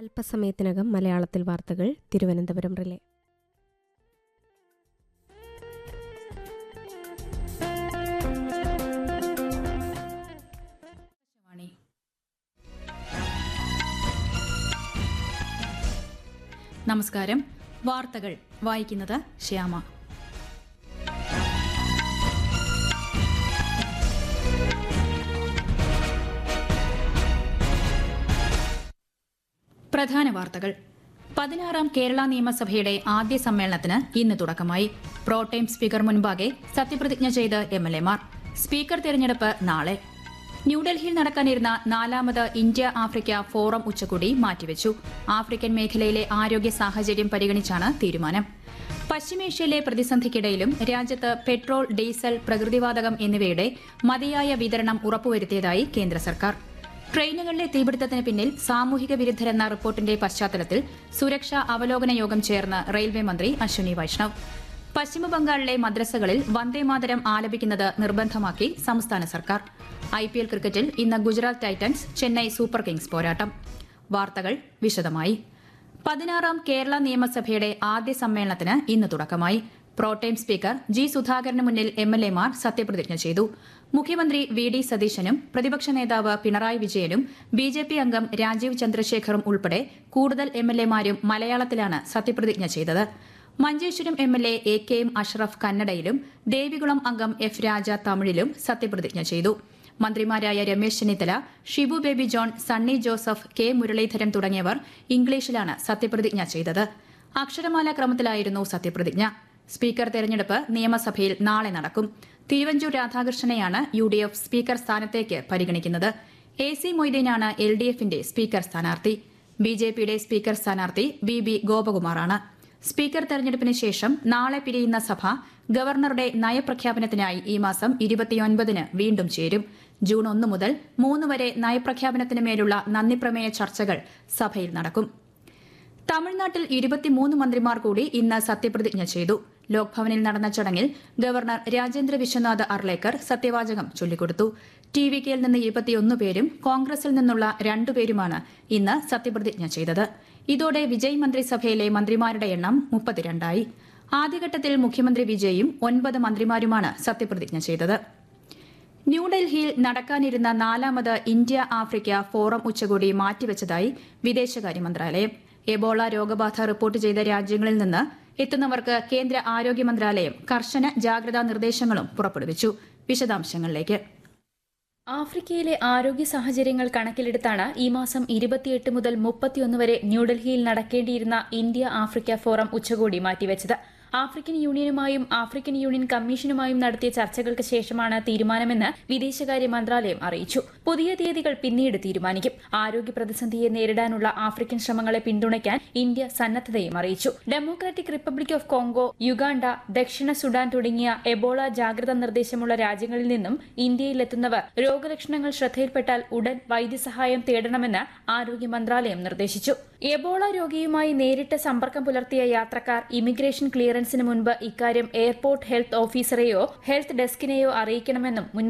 അല്പസമയത്തിനകം മലയാളത്തിൽ വാർത്തകൾ തിരുവനന്തപുരം റിലേ വാണി നമസ്കാരം വാർത്തകൾ വായിക്കുന്നത് ശ്യാമ പ്രധാന വാർത്തകൾ പതിനാറാം കേരള നിയമസഭയുടെ ആദ്യ സമ്മേളനത്തിന് ഇന്ന് തുടക്കമായി പ്രോടൈം സ്പീക്കർ മുൻപാകെ സത്യപ്രതിജ്ഞ ചെയ്ത് എം എൽ എമാർ സ്പീക്കർ തെരഞ്ഞെടുപ്പ് നാളെ ന്യൂഡൽഹിയിൽ നടക്കാനിരുന്ന നാലാമത് ഇന്ത്യ ആഫ്രിക്ക ഫോറം ഉച്ചകോടി മാറ്റിവെച്ചു ആഫ്രിക്കൻ മേഖലയിലെ ആരോഗ്യ സാഹചര്യം പരിഗണിച്ചാണ് തീരുമാനം പശ്ചിമേഷ്യയിലെ പ്രതിസന്ധിക്കിടയിലും രാജ്യത്ത് പെട്രോൾ ഡീസൽ പ്രകൃതിവാതകം എന്നിവയുടെ മതിയായ വിതരണം ഉറപ്പുവരുത്തിയതായി കേന്ദ്ര സർക്കാർ ട്രെയിനുകളിലെ തീപിടുത്തത്തിന് പിന്നിൽ സാമൂഹിക വിരുദ്ധരെന്ന റിപ്പോർട്ടിന്റെ പശ്ചാത്തലത്തിൽ സുരക്ഷാ അവലോകന യോഗം ചേർന്ന് റെയിൽവേ മന്ത്രി അശ്വിനി വൈഷ്ണവ് പശ്ചിമബംഗാളിലെ മദ്രസകളിൽ വന്ദേമാതരം ആലപിക്കുന്നത് നിർബന്ധമാക്കി സംസ്ഥാന സർക്കാർ ഐ പി എൽ ക്രിക്കറ്റിൽ ഇന്ന് Gujarat titans Chennai super kings പോരാട്ടം വാർത്തകൾ വിശദമായി പതിനാറാം കേരള നിയമസഭയുടെ ആദ്യ സമ്മേളനത്തിന് ഇന്ന് തുടക്കമായി പ്രോടൈം സ്പീക്കർ ജി സുധാകരന് മുന്നിൽ എം എൽ എമാർ സത്യപ്രതിജ്ഞ ചെയ്തു മുഖ്യമന്ത്രി വി ഡി സതീശനും പ്രതിപക്ഷ നേതാവ് പിണറായി വിജയനും ബി ജെ പി അംഗം രാജീവ് ചന്ദ്രശേഖറും ഉൾപ്പെടെ കൂടുതൽ എം എൽ എമാരും മലയാളത്തിലാണ് സത്യപ്രതിജ്ഞ ചെയ്തത് Manjeshwaram M L A A K M Ashraf കന്നഡയിലും ദേവികുളം അംഗം എഫ് രാജ തമിഴിലും സത്യപ്രതിജ്ഞ ചെയ്തു മന്ത്രിമാരായ രമേശ് ചെന്നിത്തല ഷിബു ബേബി ജോൺ സണ്ണി ജോസഫ് കെ മുരളീധരൻ തുടങ്ങിയവർ ഇംഗ്ലീഷിലാണ് സത്യപ്രതിജ്ഞ ചെയ്തത് അക്ഷരമാല ക്രമത്തിലായിരുന്നു സത്യപ്രതിജ്ഞ സ്പീക്കർ തെരഞ്ഞെടുപ്പ് നിയമസഭയിൽ നാളെ നടക്കും തിരുവഞ്ചൂർ രാധാകൃഷ്ണനെയാണ് യു ഡി എഫ് സ്പീക്കർ സ്ഥാനത്തേക്ക് പരിഗണിക്കുന്നത് എ സി മൊയ്തീനാണ് എൽ ഡി എഫിന്റെ സ്പീക്കർ സ്ഥാനാർത്ഥി ബി ജെ പിയുടെ സ്പീക്കർ സ്ഥാനാർത്ഥി ബി ബി ഗോപകുമാറാണ് സ്പീക്കർ തെരഞ്ഞെടുപ്പിന് ശേഷം നാളെ പിരിയുന്ന സഭ ഗവർണറുടെ നയപ്രഖ്യാപനത്തിനായി ഈ മാസം ഇരുപത്തിയൊൻപതിന് വീണ്ടും ചേരും ജൂൺ ഒന്ന് മുതൽ മൂന്ന് വരെ നയപ്രഖ്യാപനത്തിന് മേലുള്ള നന്ദിപ്രമേയ ചർച്ചകൾ സഭയിൽ നടക്കും തമിഴ്നാട്ടിൽ ഇരുപത്തിമൂന്ന് മന്ത്രിമാർ കൂടി ഇന്ന് സത്യപ്രതിജ്ഞ ചെയ്തു ലോക്ഭവനിൽ നടന്ന ചടങ്ങിൽ ഗവർണർ രാജേന്ദ്ര വിശ്വനാഥ് അർലേക്കർ സത്യവാചകം ചൊല്ലിക്കൊടുത്തു ടി വി കെയിൽ നിന്ന് ഇരുപത്തിയൊന്ന് പേരും കോൺഗ്രസിൽ നിന്നുള്ള രണ്ടുപേരുമാണ് ഇന്ന് സത്യപ്രതിജ്ഞ ചെയ്തത് ഇതോടെ വിജയ് മന്ത്രിസഭയിലെ മന്ത്രിമാരുടെ എണ്ണം മുപ്പത്തിരണ്ടായി ആദ്യഘട്ടത്തിൽ മുഖ്യമന്ത്രി വിജയും ഒൻപത് മന്ത്രിമാരുമാണ് സത്യപ്രതിജ്ഞ ചെയ്തത് ന്യൂഡൽഹിയിൽ നടക്കാനിരുന്ന നാലാമത് ഇന്ത്യ ആഫ്രിക്ക ഫോറം ഉച്ചകോടി മാറ്റിവെച്ചതായി വിദേശകാര്യ മന്ത്രാലയം എബോള രോഗബാധ റിപ്പോർട്ട് ചെയ്ത രാജ്യങ്ങളിൽ നിന്ന് എത്തുന്നവർക്ക് കേന്ദ്ര ആരോഗ്യ മന്ത്രാലയം കർശന ജാഗ്രതാ നിർദ്ദേശങ്ങളും പുറപ്പെടുവിച്ചു വിശദാംശങ്ങളിലേക്ക് ആഫ്രിക്കയിലെ ആരോഗ്യ സാഹചര്യങ്ങൾ കണക്കിലെടുത്താണ് ഈ മാസം ഇരുപത്തിയെട്ട് മുതൽ മുപ്പത്തിയൊന്ന് വരെ ന്യൂഡൽഹിയിൽ നടക്കേണ്ടിയിരുന്ന ഇന്ത്യ ആഫ്രിക്ക ഫോറം ഉച്ചകോടി മാറ്റിവെച്ചത് ആഫ്രിക്കൻ യൂണിയനുമായും ആഫ്രിക്കൻ യൂണിയൻ കമ്മീഷനുമായും നടത്തിയ ചർച്ചകൾക്ക് ശേഷമാണ് തീരുമാനമെന്ന് വിദേശകാര്യ മന്ത്രാലയം അറിയിച്ചു പുതിയ തീയതികൾ പിന്നീട് തീരുമാനിക്കും ആരോഗ്യ പ്രതിസന്ധിയെ നേരിടാനുള്ള ആഫ്രിക്കൻ ശ്രമങ്ങളെ പിന്തുണയ്ക്കാൻ ഇന്ത്യ സന്നദ്ധതയും അറിയിച്ചു democratic republic of Congo Uganda ദക്ഷിണ സുഡാൻ തുടങ്ങിയ എബോള ജാഗ്രതാ നിർദ്ദേശമുള്ള രാജ്യങ്ങളിൽ നിന്നും ഇന്ത്യയിലെത്തുന്നവർ രോഗലക്ഷണങ്ങൾ ശ്രദ്ധയിൽപ്പെട്ടാൽ ഉടൻ വൈദ്യസഹായം തേടണമെന്ന് ആരോഗ്യ മന്ത്രാലയം നിർദ്ദേശിച്ചു എബോള രോഗിയുമായി നേരിട്ട് സമ്പർക്കം പുലർത്തിയ യാത്രക്കാർ ഇമിഗ്രേഷൻ ക്ലിയറൻസിന് മുൻപ് ഇക്കാര്യം എയർപോർട്ട് ഹെൽത്ത് ഓഫീസറെയോ ഹെൽത്ത് ഡെസ്കിനെയോ അറിയിക്കണമെന്നും